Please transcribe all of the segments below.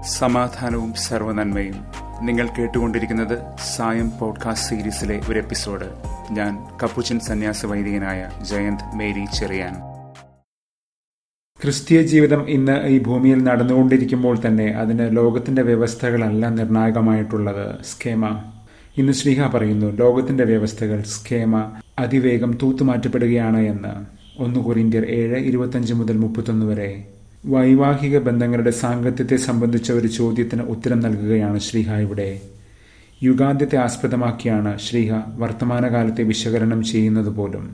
സമാധാനവും സർവനന്മയും നിങ്ങൾ കേട്ടുകൊണ്ടിരിക്കുന്നത് സായം പോഡ്കാസ്റ്റ് സീരീസിലെ ഒരു എപ്പിസോഡ് ഞാൻ കപ്പുച്ചൻ സന്യാസ വൈദികനായ ജയന്ത് മേരി ചെറിയാൻ ക്രിസ്തീയ ജീവിതം ഇന്ന് ഈ ഭൂമിയിൽ നടന്നുകൊണ്ടിരിക്കുമ്പോൾ തന്നെ അതിന് ലോകത്തിന്റെ വ്യവസ്ഥകളല്ല നിർണായകമായിട്ടുള്ളത് സ്കേമ ഇന്ന് ശ്രീഹ പറയുന്നു ലോകത്തിന്റെ വ്യവസ്ഥകൾ സ്കേമ അതിവേഗം തൂത്തുമാറ്റപ്പെടുകയാണ് എന്ന് ഒന്ന് കൊറിന്ത്യർ ഏഴ് ഇരുപത്തഞ്ച് മുതൽ മുപ്പത്തൊന്ന് വരെ വൈവാഹിക ബന്ധങ്ങളുടെ സാങ്കത്യത്തെ സംബന്ധിച്ച ഒരു ചോദ്യത്തിന് ഉത്തരം നൽകുകയാണ് ശ്രീഹ ഇവിടെ യുഗാന്ത്യത്തെ ആസ്പദമാക്കിയാണ് ശ്രീഹ വർത്തമാനകാലത്തെ വിശകലനം ചെയ്യുന്നത് പോലും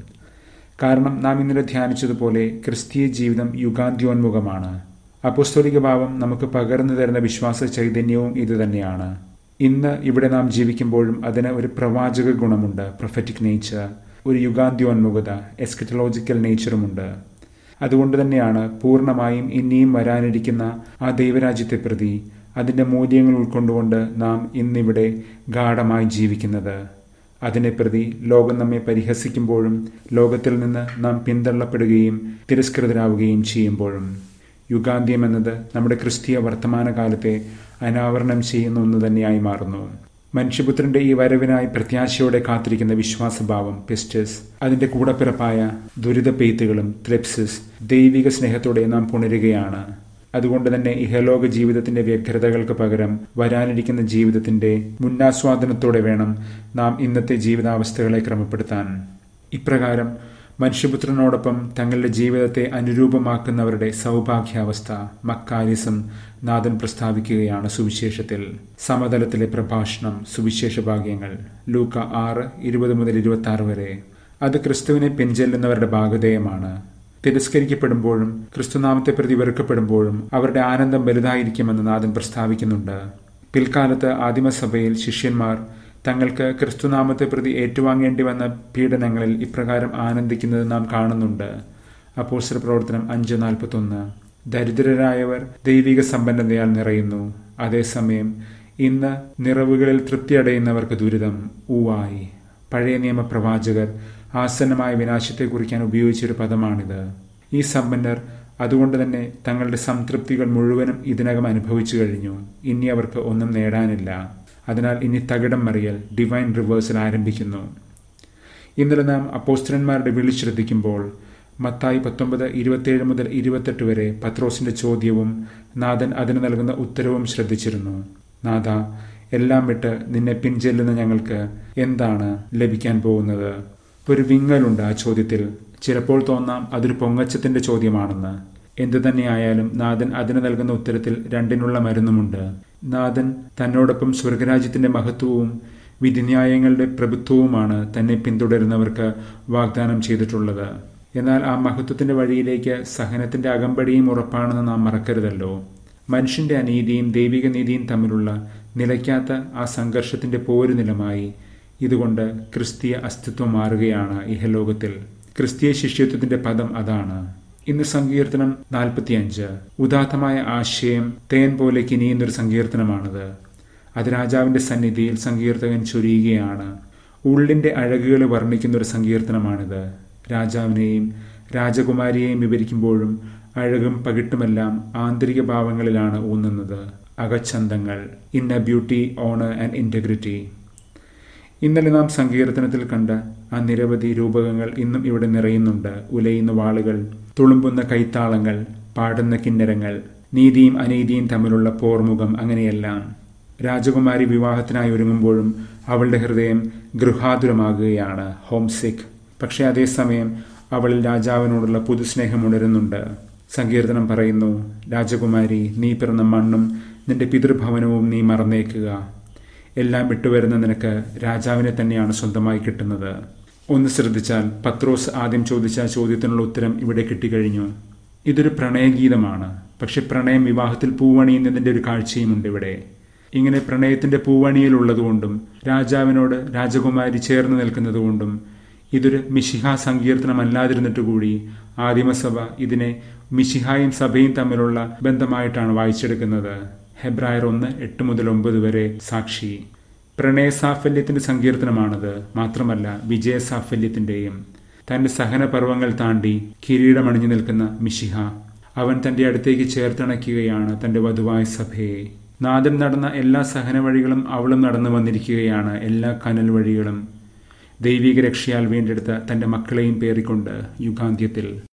കാരണം നാം ഇന്നലെ ധ്യാനിച്ചതുപോലെ ക്രിസ്തീയ ജീവിതം യുഗാന്ത്യോന്മുഖമാണ് അപുസ്തോലിക ഭാവം നമുക്ക് പകർന്നു തരുന്ന വിശ്വാസ ചൈതന്യവും ഇതുതന്നെയാണ് ഇന്ന് ഇവിടെ നാം ജീവിക്കുമ്പോഴും അതിന് ഒരു പ്രവാചക ഗുണമുണ്ട് പ്രൊഫറ്റിക് നേച്ചർ ഒരു യുഗാന്ത്യോന്മുഖത എസ്കറ്റലോജിക്കൽ നേച്ചറുമുണ്ട് അതുകൊണ്ട് തന്നെയാണ് പൂർണ്ണമായും ഇനിയും വരാനിരിക്കുന്ന ആ ദൈവരാജ്യത്തെ പ്രതി അതിൻ്റെ മൂല്യങ്ങൾ ഉൾക്കൊണ്ടുകൊണ്ട് നാം ഇന്നിവിടെ ഗാഠമായി ജീവിക്കുന്നത് അതിനെ പ്രതി ലോകം നമ്മെ പരിഹസിക്കുമ്പോഴും ലോകത്തിൽ നിന്ന് നാം പിന്തള്ളപ്പെടുകയും തിരസ്കൃതരാവുകയും ചെയ്യുമ്പോഴും യുഗാന്ത്യം എന്നത് നമ്മുടെ ക്രിസ്തീയ വർത്തമാനകാലത്തെ അനാവരണം ചെയ്യുന്ന ഒന്ന് തന്നെയായി മാറുന്നു മനുഷ്യപുത്രന്റെ ഈ വരവിനായി പ്രത്യാശയോടെ കാത്തിരിക്കുന്ന വിശ്വാസഭാവം പിസ്റ്റസ് അതിന്റെ കൂടപ്പിറപ്പായ ദുരിത പെയ്ത്തുകളും ത്രെപ്സിസ് ദൈവിക സ്നേഹത്തോടെ നാം പുണരുകയാണ് അതുകൊണ്ട് തന്നെ ഇഹലോക ജീവിതത്തിന്റെ വ്യഗ്രതകൾക്ക് പകരം വരാനിരിക്കുന്ന ജീവിതത്തിന്റെ മുന്നാസ്വാദനത്തോടെ വേണം നാം ഇന്നത്തെ ജീവിതാവസ്ഥകളെ ക്രമപ്പെടുത്താൻ ഇപ്രകാരം മനുഷ്യപുത്രനോടൊപ്പം തങ്ങളുടെ ജീവിതത്തെ അനുരൂപമാക്കുന്നവരുടെ സൗഭാഗ്യാവസ്ഥ മക്കാലിസം നാഥൻ പ്രസ്താവിക്കുകയാണ് സുവിശേഷത്തിൽ സമതലത്തിലെ പ്രഭാഷണം സുവിശേഷ ഭാഗ്യങ്ങൾ ലൂക്ക ആറ് ഇരുപത് മുതൽ ഇരുപത്തി ആറ് വരെ അത് ക്രിസ്തുവിനെ പിൻചെല്ലുന്നവരുടെ ഭാഗധേയമാണ് തിരസ്കരിക്കപ്പെടുമ്പോഴും ക്രിസ്തുനാമത്തെ പ്രതി വെറുക്കപ്പെടുമ്പോഴും അവരുടെ ആനന്ദം വലുതായിരിക്കുമെന്ന് നാഥൻ പ്രസ്താവിക്കുന്നുണ്ട് പിൽക്കാലത്ത് ആദിമസഭയിൽ ശിഷ്യന്മാർ തങ്ങൾക്ക് ക്രിസ്തുനാമത്തെ പ്രതി ഏറ്റുവാങ്ങേണ്ടി വന്ന പീഡനങ്ങളിൽ ഇപ്രകാരം ആനന്ദിക്കുന്നത് നാം കാണുന്നുണ്ട് അപ്പോസ്റ്റർ പ്രവർത്തനം അഞ്ച് നാൽപ്പത്തൊന്ന് ദരിദ്രരായവർ ദൈവിക സമ്പന്നതയാൽ നിറയുന്നു അതേസമയം ഇന്ന് നിറവുകളിൽ തൃപ്തിയടയുന്നവർക്ക് ദുരിതം ഊവായി പഴയ നിയമ പ്രവാചകർ ആസന്നമായ വിനാശത്തെ കുറിക്കാൻ ഉപയോഗിച്ചൊരു പദമാണിത് ഈ സമ്പന്നർ അതുകൊണ്ട് തന്നെ തങ്ങളുടെ സംതൃപ്തികൾ മുഴുവനും ഇതിനകം അനുഭവിച്ചു കഴിഞ്ഞു ഇനി അവർക്ക് ഒന്നും നേടാനില്ല അതിനാൽ ഇനി തകിടം മറിയൽ ഡിവൈൻ റിവേഴ്സൽ ആരംഭിക്കുന്നു ഇന്നലെ നാം അപ്പോസ്റ്റലന്മാരുടെ വിളി ശ്രദ്ധിക്കുമ്പോൾ മത്തായി പത്തൊമ്പത് ഇരുപത്തിയേഴ് മുതൽ ഇരുപത്തെട്ട് വരെ പത്രോസിന്റെ ചോദ്യവും നാഥൻ അതിന് നൽകുന്ന ഉത്തരവും ശ്രദ്ധിച്ചിരുന്നു നാഥ എല്ലാം വിട്ട് നിന്നെ പിൻചെല്ലുന്ന ഞങ്ങൾക്ക് എന്താണ് ലഭിക്കാൻ പോകുന്നത് ഒരു വിങ്ങലുണ്ട് ആ ചോദ്യത്തിൽ ചിലപ്പോൾ തോന്നാം അതൊരു പൊങ്ങച്ചത്തിന്റെ ചോദ്യമാണെന്ന് എന്തു തന്നെയായാലും നാഥൻ അതിന് നൽകുന്ന ഉത്തരത്തിൽ രണ്ടിനുള്ള മരുന്നുമുണ്ട് നാഥൻ തന്നോടൊപ്പം സ്വർഗരാജ്യത്തിന്റെ മഹത്വവും വിധിന്യായങ്ങളുടെ പ്രഭുത്വവുമാണ് തന്നെ പിന്തുടരുന്നവർക്ക് വാഗ്ദാനം ചെയ്തിട്ടുള്ളത് എന്നാൽ ആ മഹത്വത്തിന്റെ വഴിയിലേക്ക് സഹനത്തിന്റെ അകമ്പടിയും ഉറപ്പാണെന്ന് നാം മറക്കരുതല്ലോ മനുഷ്യന്റെ അനീതിയും ദൈവിക നീതിയും തമ്മിലുള്ള നിലയ്ക്കാത്ത ആ സംഘർഷത്തിന്റെ പോരുനിലമായി ഇതുകൊണ്ട് ക്രിസ്തീയ അസ്തിത്വം മാറുകയാണ് ഇഹലോകത്തിൽ ക്രിസ്തീയ ശിഷ്യത്വത്തിന്റെ പദം അതാണ് ഇന്ന് സങ്കീർത്തനം നാൽപ്പത്തിയഞ്ച് ഉദാത്തമായ ആശയം തേൻ പോലെ കിനിയുന്നൊരു സങ്കീർത്തനമാണിത് അത് രാജാവിന്റെ സന്നിധിയിൽ സങ്കീർത്തകൻ ചൊരിയുകയാണ് ഉള്ളിന്റെ അഴകുകളെ വർണ്ണിക്കുന്ന ഒരു സങ്കീർത്തനമാണിത് രാജാവിനെയും രാജകുമാരിയെയും വിവരിക്കുമ്പോഴും അഴകും പകിട്ടുമെല്ലാം ആന്തരിക ഭാവങ്ങളിലാണ് ഊന്നുന്നത് അകച്ചന്തങ്ങൾ ഇന്ന ബ്യൂട്ടി ഓണർ ആൻഡ് ഇന്റഗ്രിറ്റി ഇന്നലെ നാം സങ്കീർത്തനത്തിൽ കണ്ട ആ നിരവധി രൂപകങ്ങൾ ഇന്നും ഇവിടെ നിറയുന്നുണ്ട് ഉലയുന്ന വാളുകൾ തുളുമ്പുന്ന കൈത്താളങ്ങൾ പാടുന്ന കിന്നരങ്ങൾ നീതിയും അനീതിയും തമ്മിലുള്ള പോർമുഖം അങ്ങനെയെല്ലാം രാജകുമാരി വിവാഹത്തിനായി ഒരുങ്ങുമ്പോഴും അവളുടെ ഹൃദയം ഗൃഹാതുരമാകുകയാണ് ഹോംസിക് പക്ഷേ അതേസമയം അവളിൽ രാജാവിനോടുള്ള പുതുസ്നേഹം ഉണരുന്നുണ്ട് സങ്കീർത്തനം പറയുന്നു രാജകുമാരി നീ പിറന്ന മണ്ണും നിന്റെ പിതൃഭവനവും നീ മറന്നേക്കുക എല്ലാം വിട്ടുവരുന്ന നിനക്ക് രാജാവിനെ തന്നെയാണ് സ്വന്തമായി കിട്ടുന്നത് ഒന്ന് ശ്രദ്ധിച്ചാൽ പത്രോസ് ആദ്യം ചോദിച്ച ചോദ്യത്തിനുള്ള ഉത്തരം ഇവിടെ കിട്ടിക്കഴിഞ്ഞു ഇതൊരു പ്രണയഗീതമാണ് പക്ഷെ പ്രണയം വിവാഹത്തിൽ പൂവണിയുന്നതിന്റെ ഒരു കാഴ്ചയുമുണ്ട് ഇവിടെ ഇങ്ങനെ പ്രണയത്തിന്റെ പൂവണിയിലുള്ളതുകൊണ്ടും രാജാവിനോട് രാജകുമാരി ചേർന്ന് നിൽക്കുന്നതുകൊണ്ടും ഇതൊരു മിഷിഹ സങ്കീർത്തനമല്ലാതിരുന്നിട്ട് കൂടി ആദിമസഭ ഇതിനെ മിഷിഹായും സഭയും തമ്മിലുള്ള ബന്ധമായിട്ടാണ് വായിച്ചെടുക്കുന്നത് ഹെബ്രായർ ഒന്ന് എട്ട് മുതൽ ഒമ്പത് വരെ സാക്ഷി പ്രണയസാഫല്യത്തിന്റെ സങ്കീർത്തനമാണത് മാത്രമല്ല വിജയസാഫല്യത്തിന്റെയും തന്റെ സഹനപർവങ്ങൾ താണ്ടി കിരീടമണിഞ്ഞു നിൽക്കുന്ന മിഷിഹ അവൻ തന്റെ അടുത്തേക്ക് ചേർത്തിണയ്ക്കുകയാണ് തന്റെ വധുവായ സഭയെ നാദൻ നടന്ന എല്ലാ സഹന വഴികളും അവളും നടന്നു വന്നിരിക്കുകയാണ് എല്ലാ കനൽ വഴികളും ദൈവിക രക്ഷയാൽ വീണ്ടെടുത്ത തന്റെ മക്കളെയും പേറിക്കൊണ്ട് യുഗാന്ത്യത്തിൽ